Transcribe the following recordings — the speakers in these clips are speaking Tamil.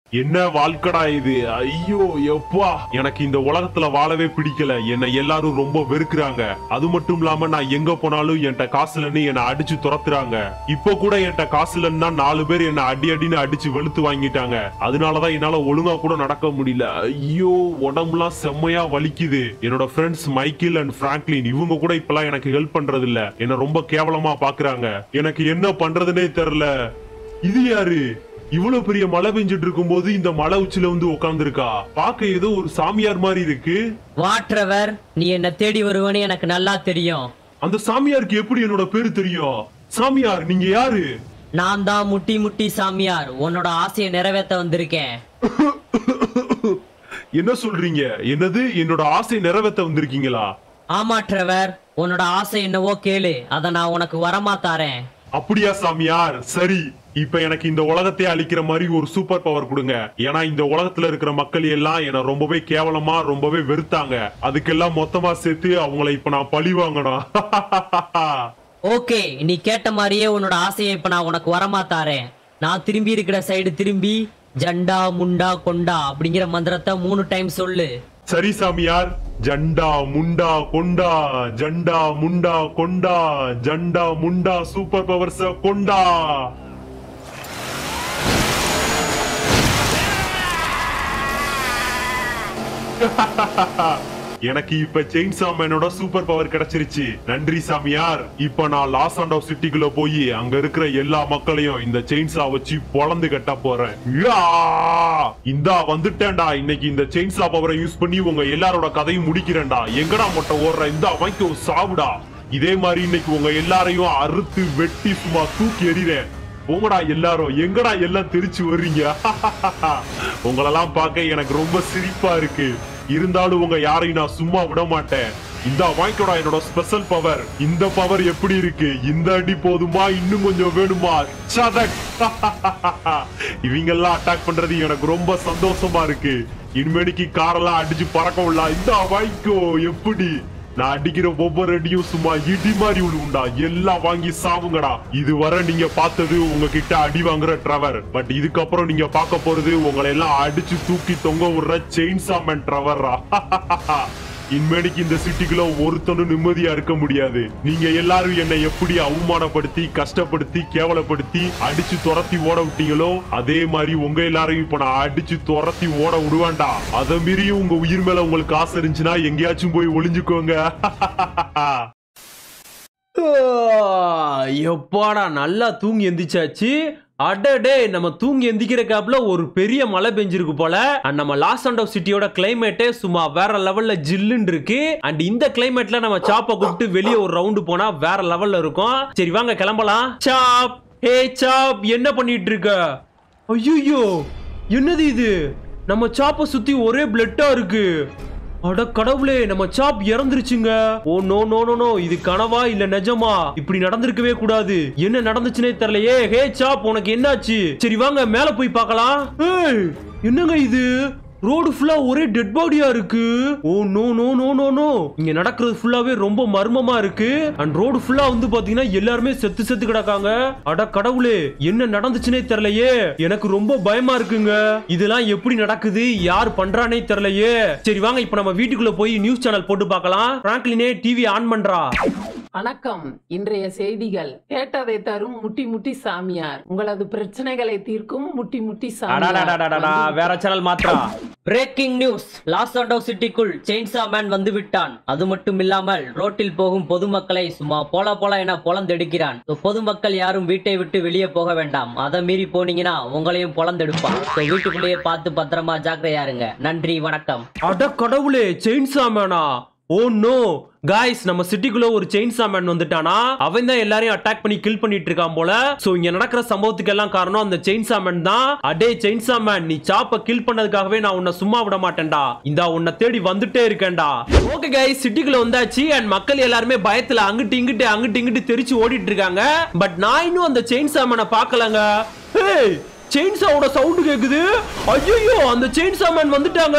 என்ன வாழ்க்கடா இது ஐயோ எப்பா எனக்கு இந்த உலகத்துல வாழவே பிடிக்கல என்னை எல்லாரும் ரொம்ப வெறுக்கிறாங்க அது மட்டும் இல்லாம நான் எங்க போனாலும் என்கிட்ட காசு இல்லைன்னு என்னை அடிச்சு துரத்துறாங்க இப்போ கூட என்கிட்ட காசு இல்லைன்னா நாலு பேர் என்னை அடி அடின்னு அடிச்சு வெளுத்து வாங்கிட்டாங்க அதனாலதான் என்னால ஒழுங்கா கூட நடக்க முடியல ஐயோ உடம்புலாம் செம்மையா வலிக்குது என்னோட ஃப்ரெண்ட்ஸ் மைக்கேல் அண்ட் பிராங்க்லின் இவங்க கூட இப்பெல்லாம் எனக்கு ஹெல்ப் பண்றது இல்ல என்ன ரொம்ப கேவலமா பாக்குறாங்க எனக்கு என்ன பண்றதுனே தெரியல இது யாரு இவ்வளவு பெரிய மழை பெஞ்சிட்டு இருக்கும்போது இந்த மலை உச்சில வந்து உட்கார்ந்துருக்கா பார்க்க ஏதோ ஒரு சாமியார் மாதிரி இருக்கு வாட்ரவர் நீ என்ன தேடி வருவன்னு எனக்கு நல்லா தெரியும் அந்த சாமியாருக்கு எப்படி என்னோட பேரு தெரியும் சாமியார் நீங்க யாரு நான் தான் முட்டி முட்டி சாமியார் உன்னோட ஆசையை நிறைவேற்ற வந்திருக்கேன் என்ன சொல்றீங்க என்னது என்னோட ஆசை நிறைவேத்த வந்திருக்கீங்களா ஆமா ட்ரெவர் உன்னோட ஆசை என்னவோ கேளு அத நான் உனக்கு வரமா தாரேன் அப்படியா சாமியார் சரி இப்ப எனக்கு இந்த உலகத்தை அழிக்கிற மாதிரி ஒரு சூப்பர் பவர் கொடுங்க ஏன்னா இந்த உலகத்துல இருக்கிற மக்கள் எல்லாம் என்ன ரொம்பவே கேவலமா ரொம்பவே வெறுத்தாங்க அதுக்கெல்லாம் மொத்தமா சேர்த்து அவங்கள இப்ப நான் பழி வாங்கணும் ஓகே நீ கேட்ட மாதிரியே உன்னோட ஆசையை இப்ப நான் உனக்கு வரமா தாரேன் நான் திரும்பி இருக்கிற சைடு திரும்பி ஜண்டா முண்டா கொண்டா அப்படிங்கிற மந்திரத்தை மூணு டைம் சொல்லு சரி சாமியார் ஜண்டா முண்டா கொண்டா ஜண்டா முண்டா கொண்டா ஜண்டா முண்டா சூப்பர் பவர்ஸ கொண்டா எனக்கு இப்ப செயின் சாமனோட சூப்பர் பவர் கிடைச்சிருச்சு நன்றி சாமியார் இப்ப நான் லாஸ் ஆண்டோ சிட்டிக்குள்ள போய் அங்க இருக்கிற எல்லா மக்களையும் இந்த செயின்ஸா வச்சு பொளந்து கட்ட போறேன் யா! இந்தா வந்துட்டேன்டா இன்னைக்கு இந்த செயின்ஸா பவரை யூஸ் பண்ணி உங்க எல்லாரோட கதையும் முடிக்கிறேன்டா எங்கடா மொட்டை ஓடுற இந்த வாங்கிக்கோ சாவுடா இதே மாதிரி இன்னைக்கு உங்க எல்லாரையும் அறுத்து வெட்டி சும்மா தூக்கி எறிறேன் போங்கடா எல்லாரும் எங்கடா எல்லாம் தெரிச்சு வர்றீங்க உங்களெல்லாம் பார்க்க எனக்கு ரொம்ப சிரிப்பா இருக்கு இருந்தாலும் உங்க யாரையும் நான் சும்மா விட மாட்டேன் இந்த வாங்கிக்கோடா என்னோட ஸ்பெஷல் பவர் இந்த பவர் எப்படி இருக்கு இந்த அடி போதுமா இன்னும் கொஞ்சம் வேணுமா சதக் இவங்க எல்லாம் அட்டாக் பண்றது எனக்கு ரொம்ப சந்தோஷமா இருக்கு இனிமேடிக்கு காரெல்லாம் அடிச்சு பறக்க விடலாம் இந்த வாங்கிக்கோ எப்படி நான் அடிக்கிற ஒவ்வொரு அடியும் சும்மா இடி மாதிரி உண்டா எல்லாம் வாங்கி சாவுங்கடா இதுவரை நீங்க பார்த்தது உங்ககிட்ட அடி வாங்குற ட்ரவர் பட் இதுக்கப்புறம் நீங்க பார்க்க போறது உங்களை எல்லாம் அடிச்சு தூக்கி தொங்க விடுற செயின் சாமன் ட்ரவரா இனிமேடிக்கு இந்த சிட்டிக்குள்ள ஒருத்தனும் நிம்மதியா இருக்க முடியாது நீங்க எல்லாரும் என்னை எப்படி அவமானப்படுத்தி கஷ்டப்படுத்தி கேவலப்படுத்தி அடிச்சு துரத்தி ஓட விட்டீங்களோ அதே மாதிரி உங்க எல்லாரையும் இப்ப நான் அடிச்சு துரத்தி ஓட விடுவேன்டா அதை மீறியும் உங்க உயிர் மேல உங்களுக்கு ஆசை இருந்துச்சுன்னா எங்கேயாச்சும் போய் ஒளிஞ்சுக்கோங்க எப்பாடா நல்லா தூங்கி எந்திரிச்சாச்சு அடடே நம்ம தூங்கி எந்திக்கிற கேப்ல ஒரு பெரிய மழை பெஞ்சிருக்கு போல அண்ட் நம்ம லாஸ் அண்ட் ஆஃப் சிட்டியோட கிளைமேட்டே சும்மா வேற லெவல்ல ஜில்லுன்னு இருக்கு அண்ட் இந்த கிளைமேட்ல நம்ம சாப்பை கூப்பிட்டு வெளியே ஒரு ரவுண்டு போனா வேற லெவல்ல இருக்கும் சரி வாங்க கிளம்பலாம் சாப் ஹே சாப் என்ன பண்ணிட்டு இருக்க ஐயோ என்னது இது நம்ம சாப்பை சுத்தி ஒரே பிளட்டா இருக்கு அட கடவுளே நம்ம சாப் இறந்துருச்சுங்க oh no no no no இது கனவா இல்ல நிஜமா இப்படி நடந்திருக்கவே கூடாது என்ன நடந்துச்சுனே தெரியலையே ஹே சாப் உனக்கு என்னாச்சு சரி வாங்க மேல போய் பார்க்கலாம் ஏய் என்னங்க இது ரோடு ஃபுல்லா ஒரே டெட் பாடியா இருக்கு oh no no no no no இங்க நடக்கிறது ஃபுல்லாவே ரொம்ப மர்மமா இருக்கு அண்ட் ரோடு ஃபுல்லா வந்து பாத்தீங்கன்னா எல்லாருமே செத்து செத்து கிடக்காங்க அட கடவுளே என்ன நடந்துச்சுனே தெரியலையே எனக்கு ரொம்ப பயமா இருக்குங்க இதெல்லாம் எப்படி நடக்குது யார் பண்றானே தெரியலையே சரி வாங்க இப்ப நம்ம வீட்டுக்குள்ள போய் நியூஸ் சேனல் போட்டு பார்க்கலாம் பிராங்க்லினே டிவி ஆன் பண்றா வணக்கம் இன்றைய செய்திகள் கேட்டதை தரும் முட்டி முட்டி சாமியார் உங்களது பிரச்சனைகளை தீர்க்கும் முட்டி முட்டி அடாடாடாடாடா, சாமியார் வேற சேனல் மாத்திரா பிரேக்கிங் நியூஸ் லாஸ் ஆண்டோ சிட்டிக்குள் செயின்சா மேன் வந்து விட்டான் அது மட்டும் இல்லாமல் ரோட்டில் போகும் பொதுமக்களை சும்மா போல போல என பொலந்தெடுக்கிறான் So, பொதுமக்கள் யாரும் வீட்டை விட்டு வெளியே போக வேண்டாம் அதை மீறி போனீங்கன்னா உங்களையும் பொலந்தெடுப்பான் So, வீட்டுக்குள்ளேயே பார்த்து பத்திரமா ஜாக்கிரதையா இருங்க நன்றி வணக்கம் அட கடவுளே செயின்சா மேனா ஓ நோ காய்ஸ் நம்ம சிட்டிக்குள்ள ஒரு செயின்சா மேன் வந்துட்டானா அவன் தான் எல்லாரையும் அட்டாக் பண்ணி கில் பண்ணிட்டு இருக்கான் போல சோ இங்க நடக்கிற சம்பவத்துக்கு எல்லாம் காரணம் அந்த செயின்சா மேன் தான் அடே செயின்சா மேன் நீ சாப்ப கில் பண்ணதுக்காகவே நான் உன்னை சும்மா விட மாட்டேன்டா இந்தா உன்னை தேடி வந்துட்டே இருக்கேன்டா ஓகே காய்ஸ் சிட்டிக்குள்ள வந்தாச்சு அண்ட் மக்கள் எல்லாருமே பயத்துல அங்கிட்டு இங்கிட்டு அங்கிட்டு இங்கிட்டு தெரிச்சு ஓடிட்டு இருக்காங்க பட் நான் இன்னும் அந்த செயின்சா மேனை பார்க்கலங்க ஹேய் செயின்சாவோட சவுண்ட் கேக்குது ஐயோ அந்த செயின்சா மேன் வந்துட்டாங்க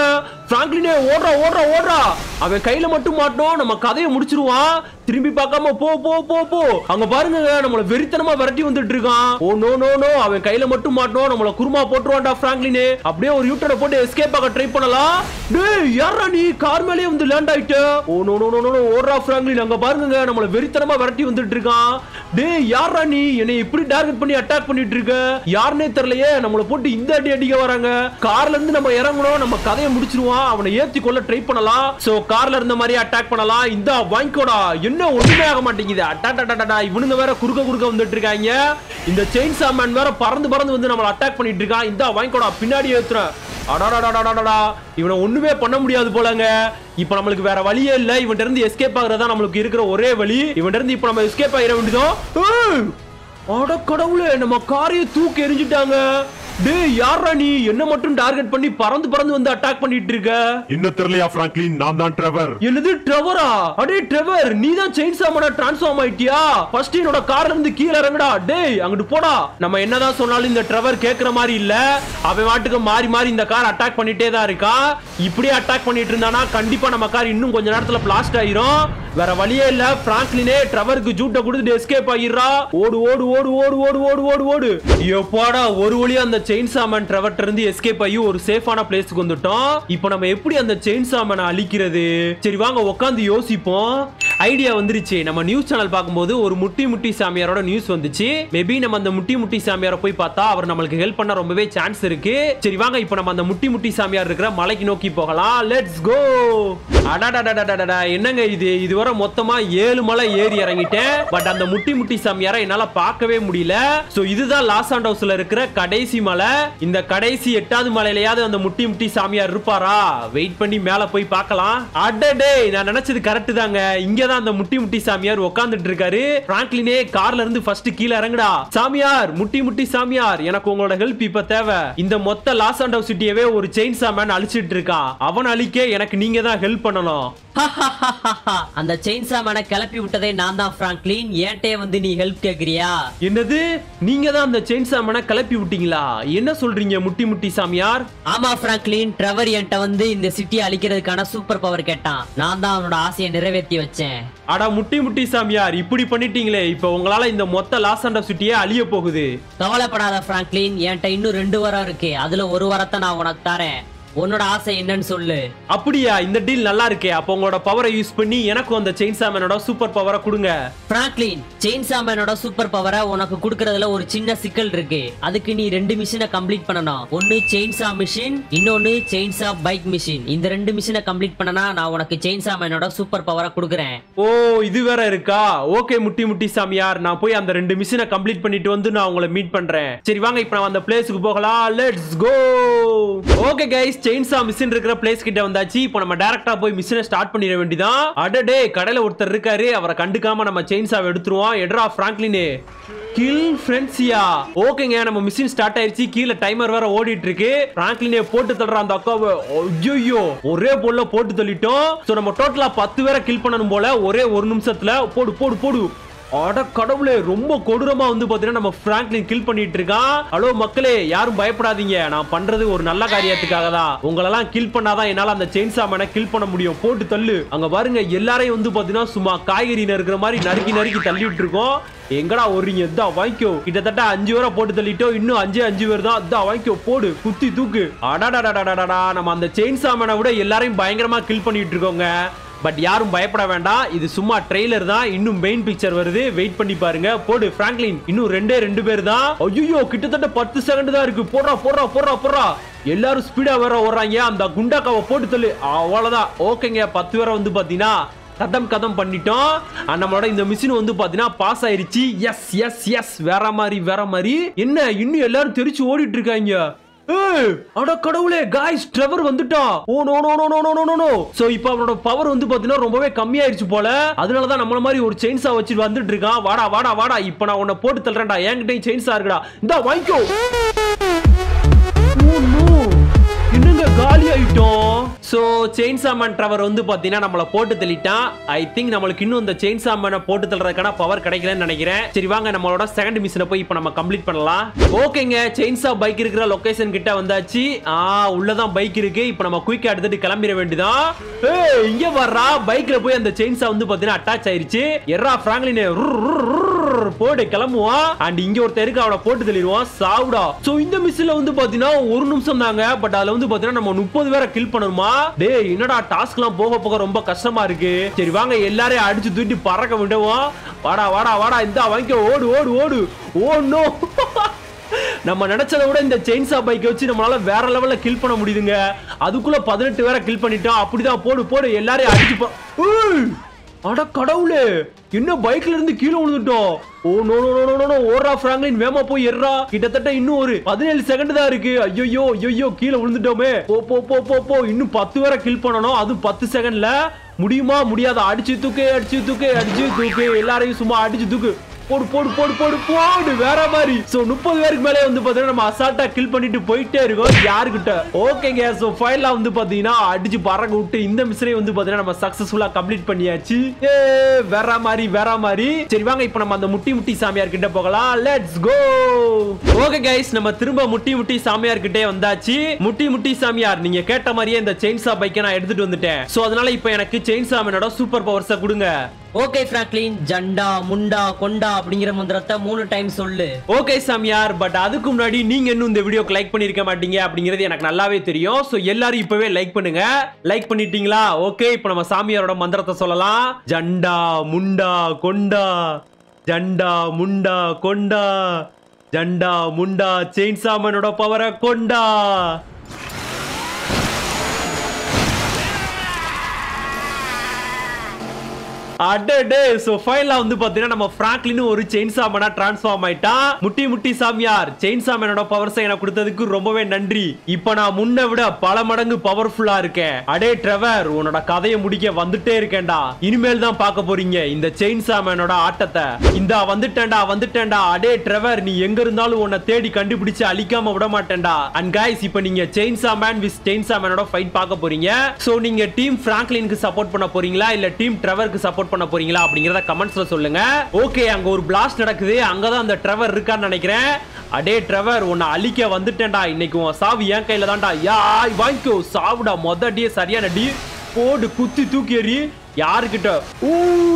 பிராங்க்லினே ஓடுறா ஓடுறா ஓடுறா அவன் கையில மட்டும் மாட்டோம் நம்ம கதையை முடிச்சிருவான் திரும்பி பார்க்காம போ போ போ போ அங்க பாருங்க நம்மள வெறித்தனமா விரட்டி வந்துட்டு இருக்கான் ஓ நோ நோ நோ அவன் கையில மட்டும் மாட்டோம் நம்மள குருமா போட்டுருவான்டா பிராங்க்லினே அப்படியே ஒரு யூட்டரை போட்டு எஸ்கேப் ஆக ட்ரை பண்ணலாம் டேய் யாரா நீ கார் மேலேயே வந்து லேண்ட் ஆயிட்ட oh no no no no ஓடுறா பிராங்க்லின் அங்க பாருங்க நம்மள வெறித்தனமா விரட்டி வந்துட்டு இருக்கான் டேய் யாரா நீ என்னை இப்படி டார்கெட் பண்ணி அட்டாக் பண்ணிட்டு இருக்க யாருனே தெரியலையே நம்மள போட்டு இந்த அடி அடிக்க வராங்க கார்ல இருந்து நம்ம இறங்கணும் நம்ம கதையை முடிச்சிருவான் அவனை ஏத்தி கொள்ள ட்ரை பண்ணலாம் சோ கார்ல இருந்த மாதிரி அட்டாக் பண்ணலாம் இந்த வாங்கிக்கோடா என்ன ஒண்ணுமே ஆக மாட்டேங்குது அட்டாடா இவனுங்க வேற குறுக்க குறுக்க வந்துட்டு இருக்காங்க இந்த செயின் சாமான் வேற பறந்து பறந்து வந்து நம்மள அட்டாக் பண்ணிட்டு இருக்கான் இந்த வாங்கிக்கோடா பின்னாடி ஏத்துறேன் அடாடாடாடாடாடா இவனை ஒண்ணுமே பண்ண முடியாது போலங்க இப்ப நம்மளுக்கு வேற வழியே இல்ல இவன்ட்ட இருந்து எஸ்கேப் ஆகுறதா நம்மளுக்கு இருக்கிற ஒரே வழி இவன்ட்ட இருந்து இப்ப நம்ம எஸ்கேப் ஆகிட வேண்டியதும் ஏய்! அட கடவுளே நம்ம காரையை தூக்கி எரிஞ்சிட்டாங்க டேய் யாரா நீ என்ன மட்டும் டார்கெட் பண்ணி பறந்து பறந்து வந்து அட்டாக் பண்ணிட்டு இருக்க இன்னும் தெரியலையா பிராங்க்லின் நான் தான் ட்ரெவர் என்னது ட்ரெவரா அடே ட்ரெவர் நீ தான் செயின் சாமனா டிரான்ஸ்ஃபார்ம் ஆயிட்டியா ஃபர்ஸ்ட் என்னோட கார்ல இருந்து கீழ இறங்குடா டேய் அங்கிட்டு போடா நம்ம என்னதான் சொன்னாலும் இந்த ட்ரெவர் கேக்குற மாதிரி இல்ல அவன் வாட்டுக்கு மாறி மாறி இந்த கார் அட்டாக் பண்ணிட்டே தான் இருக்கான் இப்படியே அட்டாக் பண்ணிட்டு இருந்தானா கண்டிப்பா நம்ம கார் இன்னும் கொஞ்ச நேரத்துல பிளாஸ்ட் ஆயிரும் வேற வழியே இல்ல பிராங்க்லினே ட்ரெவருக்கு ஜூட்டை கொடுத்துட்டு எஸ்கேப் ஆகிடுறா ஓடு ஓடு ஓடு ஓடு ஓடு ஓடு ஓடு ஓடு எப்பாடா ஒரு வழியா அந்த செயின் சாமன் ட்ரெவர்ட்ட இருந்து எஸ்கேப் ஆகி ஒரு சேஃபான பிளேஸ்க்கு வந்துட்டோம் இப்போ நம்ம எப்படி அந்த செயின் சாமனை அழிக்கிறது சரி வாங்க உட்காந்து யோசிப்போம் ஐடியா வந்துருச்சு நம்ம நியூஸ் சேனல் பார்க்கும்போது ஒரு முட்டி முட்டி சாமியாரோட நியூஸ் வந்துச்சு மேபி நம்ம அந்த முட்டி முட்டி சாமியாரை போய் பார்த்தா அவர் நம்மளுக்கு ஹெல்ப் பண்ண ரொம்பவே சான்ஸ் இருக்கு சரி வாங்க இப்போ நம்ம அந்த முட்டி முட்டி சாமியார் இருக்கிற மலைக்கு நோக்கி போகலாம் லெட்ஸ் கோ அடாடாடாடாடாடா என்னங்க இது இதுவரை மொத்தமா ஏழு மலை ஏறி இறங்கிட்டேன் பட் அந்த முட்டி முட்டி சாமியாரை என்னால பார்க்கவே முடியல சோ இதுதான் லாஸ் ஆண்டோஸ்ல இருக்கிற கடைசி மலை இந்த கடைசி எட்டாவது மலையிலயாவது அந்த முட்டி முட்டி சாமியார் இருப்பாரா வெயிட் பண்ணி மேல போய் பார்க்கலாம் அடடே நான் நினைச்சது கரெக்ட் தாங்க இங்க தான் அந்த முட்டி முட்டி சாமியார் உட்கார்ந்துட்டு இருக்காரு பிராங்க்லினே கார்ல இருந்து ஃபர்ஸ்ட் கீழே இறங்குடா சாமியார் முட்டி முட்டி சாமியார் எனக்கு உங்களோட ஹெல்ப் இப்ப தேவை இந்த மொத்த லாஸ் ஆண்டோ சிட்டியவே ஒரு செயின் சாமன் அழிச்சிட்டு இருக்கான் அவன் அழிக்க எனக்கு நீங்க தான் ஹெல்ப் பண்ணணும் அந்த செயின்சா மேனை கிளப்பி விட்டதே நான் தான் பிராங்க்லின் ஏன்ட்டே வந்து நீ ஹெல்ப் கேக்குறியா என்னது நீங்க தான் அந்த செயின் சாமனை கிளப்பி விட்டீங்களா என்ன சொல்றீங்க முட்டி முட்டி சாமியார் ஆமா பிராங்க்லின் ட்ரெவர் என்கிட்ட வந்து இந்த சிட்டியை அழிக்கிறதுக்கான சூப்பர் பவர் கேட்டான் நான் தான் அவனோட ஆசையை நிறைவேற்றி வச்சேன் அடா முட்டி முட்டி சாமியார் இப்படி பண்ணிட்டீங்களே இப்ப உங்களால இந்த மொத்த லாஸ் ஆண்டோ சிட்டியே அழிய போகுது கவலைப்படாத பிராங்க்லின் என்கிட்ட இன்னும் ரெண்டு வாரம் இருக்கு அதுல ஒரு வாரத்தை நான் உனக்கு தரேன் உன்னோட ஆசை என்னன்னு சொல்லு அப்படியா இந்த டீல் நல்லா இருக்கே அப்ப உங்களோட பவரை யூஸ் பண்ணி எனக்கும் அந்த செயின் சாமனோட சூப்பர் பவரை கொடுங்க பிராங்க்லின் செயின் சாம்பனோட சூப்பர் பவரை உனக்கு கொடுக்கறதுல ஒரு சின்ன சிக்கல் இருக்கு அதுக்கு நீ ரெண்டு மிஷினை கம்ப்ளீட் பண்ணணும் ஒன்னு செயின்சா மிஷின் இன்னொன்னு செயின்சா பைக் மிஷின் இந்த ரெண்டு மிஷினை கம்ப்ளீட் பண்ணனா நான் உனக்கு செயின் சாம்பனோட சூப்பர் பவரை கொடுக்குறேன் ஓ இது வேற இருக்கா ஓகே முட்டி முட்டி சாமியார் நான் போய் அந்த ரெண்டு மிஷினை கம்ப்ளீட் பண்ணிட்டு வந்து நான் உங்களை மீட் பண்றேன் சரி வாங்க இப்போ நான் அந்த பிளேஸ்க்கு போகலாம் let's go okay guys chainsaw machine இருக்கிற பிளேஸ் கிட்ட வந்தாச்சு இப்போ நம்ம டைரக்டா போய் மிஷினை ஸ்டார்ட் பண்ணிட வேண்டியதான் அடடே கடையில ஒருத்தர் இருக்காரு அவரை கண்டுக்காம நம்ம செயின்சாவை எடுத்துருவோம் எட்ரா பிராங்க்லினே கில் ஃப்ரெண்ட்ஸியா ஓகேங்க நம்ம மிஷின் ஸ்டார்ட் ஆயிருச்சு கீழே டைமர் வேற ஓடிட்டு இருக்கு பிராங்க்லினே போட்டு தள்ளுற அந்த அக்காவை ஐயோ ஒரே போல போட்டு தள்ளிட்டோம் சோ நம்ம டோட்டலா பத்து பேரை கில் பண்ணணும் போல ஒரே ஒரு நிமிஷத்துல போடு போடு போடு அட கடவுளே ரொம்ப கொடூரமா வந்து பாத்தீங்கன்னா நம்ம பிராங்க்லின் கில் பண்ணிட்டு இருக்கான் ஹலோ மக்களே யாரும் பயப்படாதீங்க நான் பண்றது ஒரு நல்ல காரியத்துக்காக தான் உங்களெல்லாம் கில் பண்ணாதான் என்னால அந்த செயின் சாமனை கில் பண்ண முடியும் போட்டு தள்ளு அங்க பாருங்க எல்லாரையும் வந்து பாத்தீங்கன்னா சும்மா காய்கறி நறுக்கிற மாதிரி நறுக்கி நறுக்கி தள்ளிட்டு இருக்கோம் எங்கடா ஓடுறீங்க இதா வாங்கிக்கோ கிட்டத்தட்ட அஞ்சு பேரை போட்டு தள்ளிட்டோம் இன்னும் அஞ்சு அஞ்சு பேர் தான் இதா வாங்கிக்கோ போடு குத்தி தூக்கு அடாடாடாடாடாடா நம்ம அந்த செயின் சாமனை விட எல்லாரையும் பயங்கரமா கில் பண்ணிட்டு இருக்கோங்க பட் யாரும் பயப்பட வேண்டாம் இது சும்மா ட்ரெய்லர் தான் இன்னும் மெயின் பிக்சர் வருது வெயிட் பண்ணி பாருங்க போடு பிராங்க்லின் இன்னும் ரெண்டே ரெண்டு பேர் தான் ஐயோ கிட்டத்தட்ட பத்து செகண்ட் தான் இருக்கு போடுறா போடுறா போடுறா போடுறா எல்லாரும் ஸ்பீடா வேற ஓடுறாங்க அந்த குண்டாக்காவை போட்டு தள்ளு அவ்வளவுதான் ஓகேங்க பத்து பேரை வந்து பாத்தீங்கன்னா கதம் கதம் பண்ணிட்டோம் ஆ, நம்மளோட இந்த மிஷின் வந்து பாத்தீங்கன்னா பாஸ் ஆயிருச்சு எஸ் எஸ் எஸ் வேற மாதிரி வேற மாதிரி என்ன இன்னும் எல்லாரும் தெரிச்சு ஓடிட்டு இருக்காங்க ஏய், அட கடவுளே காய்ஸ் ட்ரெவர் வந்துட்டான் oh no no no no no no no no so இப்போ அவனோட பவர் வந்து பாத்தீங்கன்னா ரொம்பவே கம்மியாயிருச்சு போல அதனால தான் நம்மள மாதிரி ஒரு செயின்சா வச்சு வந்துட்டு இருக்கான் வாடா வாடா வாடா இப்போ நான் உன்னை போட்டு தள்ளுறேன்டா என்கிட்டயும் செயின்சா இருக்குடா இந்தா வாங்கிக்கோ ஓ, no. என்னங்க காலி ஆயிட்டோம் சோ செயின் சாமான் ட்ரவர் வந்து பாத்தீங்கன்னா நம்மள போட்டு தள்ளிட்டான் ஐ திங்க் நம்மளுக்கு இன்னும் இந்த செயின் சாமானை போட்டு தள்ளுறதுக்கான பவர் கிடைக்கலன்னு நினைக்கிறேன் சரி வாங்க நம்மளோட செகண்ட் மிஷினை போய் இப்போ நம்ம கம்ப்ளீட் பண்ணலாம் ஓகேங்க செயின்சா பைக் இருக்கிற லொகேஷன் கிட்ட வந்தாச்சு ஆ உள்ளதான் பைக் இருக்கு இப்போ நம்ம குயிக்கா எடுத்துட்டு கிளம்பிட வேண்டியதான் ஏய் இங்க வர்றா பைக்ல போய் அந்த செயின்சா வந்து பாத்தீங்கன்னா அட்டாச் ஆயிருச்சு எர்ரா பிராங்க்லின் போடு கிளம்புவான் அண்ட் இங்க ஒருத்தர் இருக்கு அவனை போட்டு தள்ளிடுவான் சாவுடா சோ இந்த மிஸ்ல வந்து பாத்தீங்கன்னா ஒரு நிமிஷம் தாங்க பட் அதுல வந்து பாத்தீங்கன்னா நம்ம முப்பது பேரை கில் பண்ணணுமா டேய் என்னடா டாஸ்க் எல்லாம் போக போக ரொம்ப கஷ்டமா இருக்கு சரி வாங்க எல்லாரையும் அடிச்சு தூட்டி பறக்க விடுவோம் வாடா வாடா வாடா இந்த வாங்கிக்க ஓடு ஓடு ஓடு ஓ நோ நம்ம நினைச்சதை விட இந்த செயின்சா பைக் வச்சு நம்மளால வேற லெவல்ல கில் பண்ண முடியுதுங்க அதுக்குள்ள பதினெட்டு பேரை கில் பண்ணிட்டோம் அப்படிதான் போடு போடு எல்லாரையும் அடிச்சு போ- ஏய்! அட கடவுளே என்ன பைக்ல இருந்து கீழே விழுந்துட்டோம் oh no no no no no ஓடுறா பிராங்க்லின் வேமா போய் எர்றா கிட்டத்தட்ட இன்னும் ஒரு பதினேழு செகண்ட் தான் இருக்கு ஐயோ ஐயோ கீழே விழுந்துட்டோமே போ போ போ போ போ இன்னும் பத்து பேரை கில் பண்ணணும் அதுவும் பத்து செகண்ட்ல முடியுமா முடியாதா அடிச்சு தூக்கு அடிச்சு தூக்கு அடிச்சு தூக்கு எல்லாரையும் சும்மா அடிச்சு தூக்கு போடு போடு போடு போடு போடு வேற மாதிரி சோ முப்பது பேருக்கு மேலே வந்து பாத்தீங்கன்னா நம்ம அசால்ட்டா கில் பண்ணிட்டு போயிட்டே இருக்கோம் யாருக்கிட்ட ஓகேங்க சோ ஃபைனலா வந்து பாத்தீங்கன்னா அடிச்சு பறக்க விட்டு இந்த மிஷனை வந்து பாத்தீங்கன்னா நம்ம சக்சஸ்ஃபுல்லா கம்ப்ளீட் பண்ணியாச்சு ஏ வேற மாதிரி வேற மாதிரி சரி வாங்க இப்போ நம்ம அந்த முட்டி முட்டி சாமியார் கிட்ட போகலாம் லெட்ஸ் கோ ஓகே கைஸ் நம்ம திரும்ப முட்டி முட்டி சாமியார் கிட்டே வந்தாச்சு முட்டி முட்டி சாமியார் நீங்க கேட்ட மாதிரியே இந்த செயின்சா பைக்கை நான் எடுத்துட்டு வந்துட்டேன் சோ அதனால இப்போ எனக்கு செயின்சா மேனோட சூப்பர் பவர்ஸை கொடுங்க ஓகே பிராங்க்லின் ஜண்டா முண்டா கொண்டா அப்படிங்கிற மந்திரத்தை மூணு டைம் சொல்லு ஓகே சாமியார் பட் அதுக்கு முன்னாடி நீங்க இன்னும் இந்த வீடியோக்கு லைக் பண்ணிருக்க மாட்டீங்க அப்படிங்கிறது எனக்கு நல்லாவே தெரியும் சோ எல்லாரும் இப்பவே லைக் பண்ணுங்க லைக் பண்ணிட்டீங்களா ஓகே இப்போ நம்ம சாமியாரோட மந்திரத்தை சொல்லலாம் ஜண்டா முண்டா கொண்டா ஜண்டா முண்டா கொண்டா ஜண்டா முண்டா செயின் சாமனோட பவரை கொண்டா அடடே சோ ஃபைனலா வந்து பாத்தீங்கன்னா நம்ம பிராங்க்லின் ஒரு செயின் சாமனா டிரான்ஸ்ஃபார்ம் ஆயிட்டான் முட்டி முட்டி சாமியார் செயின் சாமனோட பவர்ஸ் எனக்கு கொடுத்ததுக்கு ரொம்பவே நன்றி இப்போ நான் முன்ன விட பல மடங்கு பவர்ஃபுல்லா இருக்கேன் அடே ட்ரெவர் உன்னோட கதையை முடிக்க வந்துட்டே இருக்கேன்டா இனிமேல் தான் பார்க்க போறீங்க இந்த செயின் சாமனோட ஆட்டத்தை இந்தா வந்துட்டேன்டா வந்துட்டேன்டா அடே ட்ரெவர் நீ எங்க இருந்தாலும் உன்னை தேடி கண்டுபிடிச்சு அழிக்காம விட மாட்டேன்டா அண்ட் கைஸ் இப்போ நீங்க செயின் சாமன் வித் செயின் சாமனோட ஃபைட் பார்க்க போறீங்க சோ நீங்க டீம் பிராங்க்லினுக்கு சப்போர்ட் பண்ண போறீங்களா இல்ல டீம் ட்ரெவருக்கு சப்போர்ட் பண்ண போறீங்களா அப்படிங்கறத கமெண்ட்ஸ்ல சொல்லுங்க ஓகே அங்க ஒரு பிளாஸ்ட் நடக்குது அங்கதான் அந்த ட்ரெவர் இருக்கான்னு நினைக்கிறேன் அடே ட்ரெவர் உன்னை அழிக்க வந்துட்டேன்டா இன்னைக்கு உன் சாவு என் கையில தான்டா யாய் வாங்கிக்கோ சாவுடா மொத அடியே சரியான அடி போடு குத்தி தூக்கி எறி யாருக்கிட்ட ஊ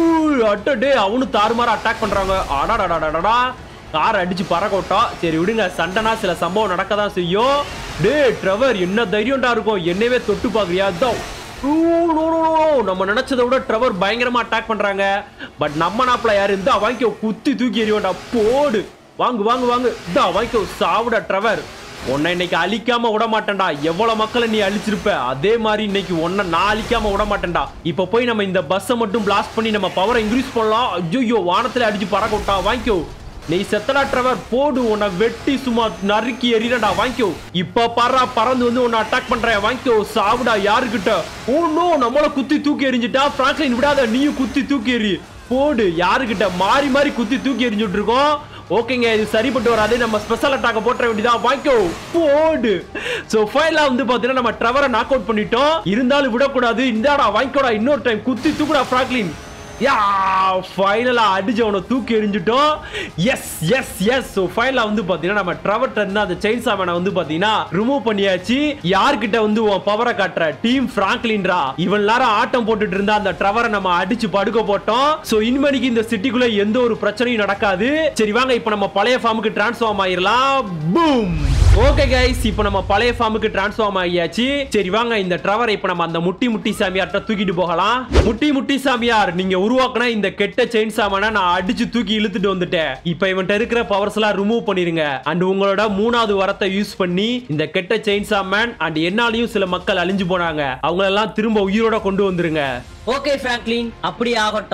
அட்டடே அவனு தாறுமாற அட்டாக் பண்றாங்க அடாடாடாடாடா கார் அடிச்சு பறக்கோட்டோம் சரி விடுங்க சண்டைனா சில சம்பவம் நடக்க தான் செய்யும் டே ட்ரெவர் என்ன தைரியம்டா இருக்கும் என்னவே தொட்டு பாக்குறியா அதான் ஊ, no, no, no, no. நம்ம நினைச்சதை விட ட்ரெவர் பயங்கரமா அட்டாக் பண்றாங்க பட் நம்ம நாப்புல யாரு இருந்தா வாங்கிக்கோ குத்தி தூக்கி எறிவோண்டா போடு வாங்கு வாங்கு வாங்கு இதா வாங்கிக்கோ சாவுடா ட்ரெவர் உன்னை இன்னைக்கு அழிக்காம விட மாட்டேன்டா எவ்வளவு மக்களை நீ அழிச்சிருப்ப அதே மாதிரி இன்னைக்கு உன்னை நான் அழிக்காம விட மாட்டேன்டா இப்ப போய் நம்ம இந்த பஸ்ஸை மட்டும் பிளாஸ்ட் பண்ணி நம்ம பவரை இன்க்ரீஸ் பண்ணலாம் ஐயோ வானத்துல அடிச்சு பறக்க விட்டா வாங்கிக்கோ நீ செத்தடா ட்ரெவர் போடு உன்னை வெட்டி சும்மா நறுக்கி எறிடா வாங்கிக்கோ இப்ப பறா பறந்து வந்து உன்னை அட்டாக் பண்றேன் வாங்கிக்கோ சாவுடா யாருக்கிட்ட ஓ நோ நம்மள குத்தி தூக்கி எறிஞ்சிட்டா பிராங்க்லின் விடாத நீயும் குத்தி தூக்கி எறி போடு யாருக்கிட்ட மாறி மாறி குத்தி தூக்கி எறிஞ்சுட்டு இருக்கோம் ஓகேங்க இது சரிப்பட்டு வராது நம்ம ஸ்பெஷல் அட்டாக்க போட்ட வேண்டியதா வாங்கிக்கோ போடு சோ ஃபைனலா வந்து பாத்தீங்கன்னா நம்ம ட்ரெவரை நாக் அவுட் பண்ணிட்டோம் இருந்தாலும் விடக்கூடாது இந்தாடா வாங்கிக்கோடா இன்னொரு டைம் குத்தி தூக்குடா பிராங்க்லின் யா ஃபைனலா அடிச்சு அவனை தூக்கி எறிஞ்சிட்டோம் எஸ் எஸ் எஸ் ஸோ ஃபைனலா வந்து பாத்தீங்கன்னா நம்ம ட்ரவர்ட்ட இருந்து அந்த செயின் சாமனை வந்து பாத்தீங்கன்னா ரிமூவ் பண்ணியாச்சு யார்கிட்ட வந்து உன் பவரை காட்டுற டீம் பிராங்க்லின்ரா இவன் நேரம் ஆட்டம் போட்டுட்டு இருந்தா அந்த ட்ரவரை நம்ம அடிச்சு படுக்க போட்டோம் ஸோ இனிமேனிக்கு இந்த சிட்டிக்குள்ள எந்த ஒரு பிரச்சனையும் நடக்காது சரி வாங்க இப்போ நம்ம பழைய ஃபார்முக்கு டிரான்ஸ்ஃபார்ம் ஆயிரலாம் பூம் ஓகே கைஸ் இப்போ நம்ம பழைய ஃபார்முக்கு டிரான்ஸ்ஃபார்ம் ஆகியாச்சு சரி வாங்க இந்த ட்ரவரை இப்போ நம்ம அந்த முட்டி முட்டி சாமியார்ட்ட தூக்கிட்டு போகலாம் முட்டி முட்டி சாமியார் நீங்க உருவாக்குன இந்த கெட்ட செயின் சாமான நான் அடிச்சு தூக்கி இழுத்துட்டு வந்துட்டேன் இப்போ இவன்ட்ட இருக்கிற பவர்ஸ் எல்லாம் ரிமூவ் பண்ணிருங்க அண்ட் உங்களோட மூணாவது வரத்தை யூஸ் பண்ணி இந்த கெட்ட செயின் சாமன் அண்ட் என்னாலையும் சில மக்கள் அழிஞ்சு போனாங்க அவங்களெல்லாம் திரும்ப உயிரோட கொண்டு வந்துருங்க ஓகே பிராங்க்லின் அப்படியே ஆகட்டும்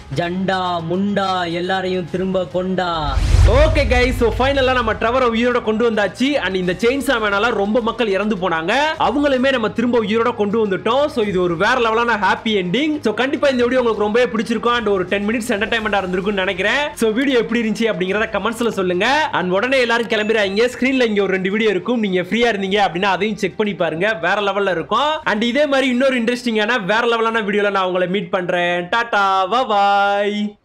ஜண்டா முண்டா எல்லாரையும் திரும்ப கொண்டா ஓகே கைஸ் ஸோ ஃபைனலாக நம்ம ட்ரவரை உயிரோட கொண்டு வந்தாச்சு அண்ட் இந்த செயின்ஸா மேனால ரொம்ப மக்கள் இறந்து போனாங்க அவங்களுமே நம்ம திரும்ப உயிரோட கொண்டு வந்துட்டோம் ஸோ இது ஒரு வேற லெவலான ஹாப்பி எண்டிங் ஸோ கண்டிப்பா இந்த வீடியோ உங்களுக்கு ரொம்பவே பிடிச்சிருக்கும் அண்ட் ஒரு டென் மினிட்ஸ் என்டர்டைன்மெண்டா இருந்திருக்கும்னு நினைக்கிறேன் ஸோ வீடியோ எப்படி இருந்துச்சு அப்படிங்கிறத கமெண்ட்ஸ்ல சொல்லுங்க அண்ட் உடனே எல்லாரும் கிளம்பிடுறாங்க ஸ்க்ரீன்ல இங்க ஒரு ரெண்டு வீடியோ இருக்கும் நீங்க ஃப்ரீயா இருந்தீங்க அப்படின்னா அதையும் செக் பண்ணி பாருங்க வேற லெவல்ல இருக்கும் அண்ட் இதே மாதிரி இன்னொரு இன்ட்ரெஸ்டிங்கான வேற லெவலான வீடியோல நான் உங்களை மீட் பண்றேன் டாடா பாய்